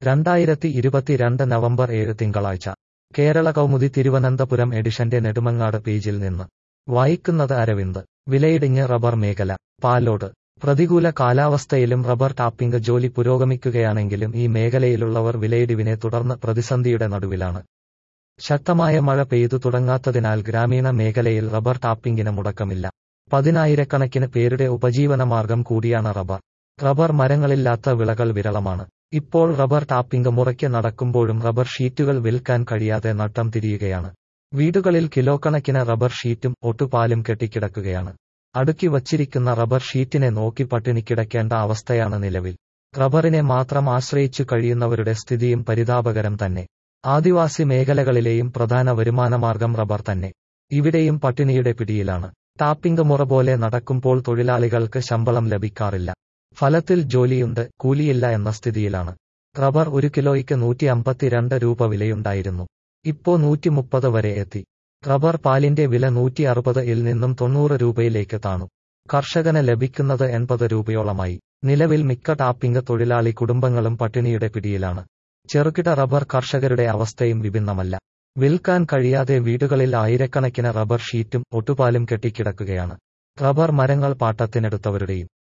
രണ്ടായിരത്തി ഇരുപത്തിരണ്ട് നവംബർ ഏഴ് തിങ്കളാഴ്ച കേരള കൗമുദി തിരുവനന്തപുരം എഡിഷന്റെ നെടുമങ്ങാട് പേജിൽ നിന്ന് വായിക്കുന്നത് അരവിന്ദ് വിലയിടിഞ്ഞ് റബ്ബർ മേഖല പാലോട് പ്രതികൂല കാലാവസ്ഥയിലും റബ്ബർ ടാപ്പിംഗ് ജോലി പുരോഗമിക്കുകയാണെങ്കിലും ഈ മേഖലയിലുള്ളവർ വിലയിടിവിനെ തുടർന്ന് പ്രതിസന്ധിയുടെ നടുവിലാണ് ശക്തമായ മഴ പെയ്തു തുടങ്ങാത്തതിനാൽ ഗ്രാമീണ മേഖലയിൽ റബ്ബർ ടാപ്പിംഗിന് മുടക്കമില്ല പതിനായിരക്കണക്കിന് പേരുടെ ഉപജീവനമാർഗം കൂടിയാണ് റബ്ബർ റബ്ബർ മരങ്ങളില്ലാത്ത വിളകൾ വിരളമാണ് ഇപ്പോൾ റബ്ബർ ടാപ്പിംഗ് മുറയ്ക്ക് നടക്കുമ്പോഴും റബ്ബർ ഷീറ്റുകൾ വിൽക്കാൻ കഴിയാതെ നട്ടം തിരിയുകയാണ് വീടുകളിൽ കിലോ കണക്കിന് റബ്ബർ ഷീറ്റും ഒട്ടുപാലും കെട്ടിക്കിടക്കുകയാണ് അടുക്കി വച്ചിരിക്കുന്ന റബ്ബർ ഷീറ്റിനെ നോക്കി പട്ടിണി കിടക്കേണ്ട അവസ്ഥയാണ് നിലവിൽ റബ്ബറിനെ മാത്രം ആശ്രയിച്ചു കഴിയുന്നവരുടെ സ്ഥിതിയും പരിതാപകരം തന്നെ ആദിവാസി മേഖലകളിലെയും പ്രധാന വരുമാനമാർഗം റബ്ബർ തന്നെ ഇവിടെയും പട്ടിണിയുടെ പിടിയിലാണ് ടാപ്പിംഗ് മുറ പോലെ നടക്കുമ്പോൾ തൊഴിലാളികൾക്ക് ശമ്പളം ലഭിക്കാറില്ല ഫലത്തിൽ ജോലിയുണ്ട് കൂലിയില്ല എന്ന സ്ഥിതിയിലാണ് റബ്ബർ ഒരു കിലോയ്ക്ക് നൂറ്റി അമ്പത്തിരണ്ട് രൂപ വിലയുണ്ടായിരുന്നു ഇപ്പോ നൂറ്റി മുപ്പത് വരെ എത്തി റബ്ബർ പാലിന്റെ വില നൂറ്റി അറുപത് ഇൽ നിന്നും തൊണ്ണൂറ് രൂപയിലേക്ക് താണു കർഷകന് ലഭിക്കുന്നത് എൺപത് രൂപയോളമായി നിലവിൽ മിക്ക ടാപ്പിംഗ് തൊഴിലാളി കുടുംബങ്ങളും പട്ടിണിയുടെ പിടിയിലാണ് ചെറുകിട റബ്ബർ കർഷകരുടെ അവസ്ഥയും വിഭിന്നമല്ല വിൽക്കാൻ കഴിയാതെ വീടുകളിൽ ആയിരക്കണക്കിന് റബ്ബർ ഷീറ്റും ഒട്ടുപാലും കെട്ടിക്കിടക്കുകയാണ് റബ്ബർ മരങ്ങൾ പാട്ടത്തിനെടുത്തവരുടെയും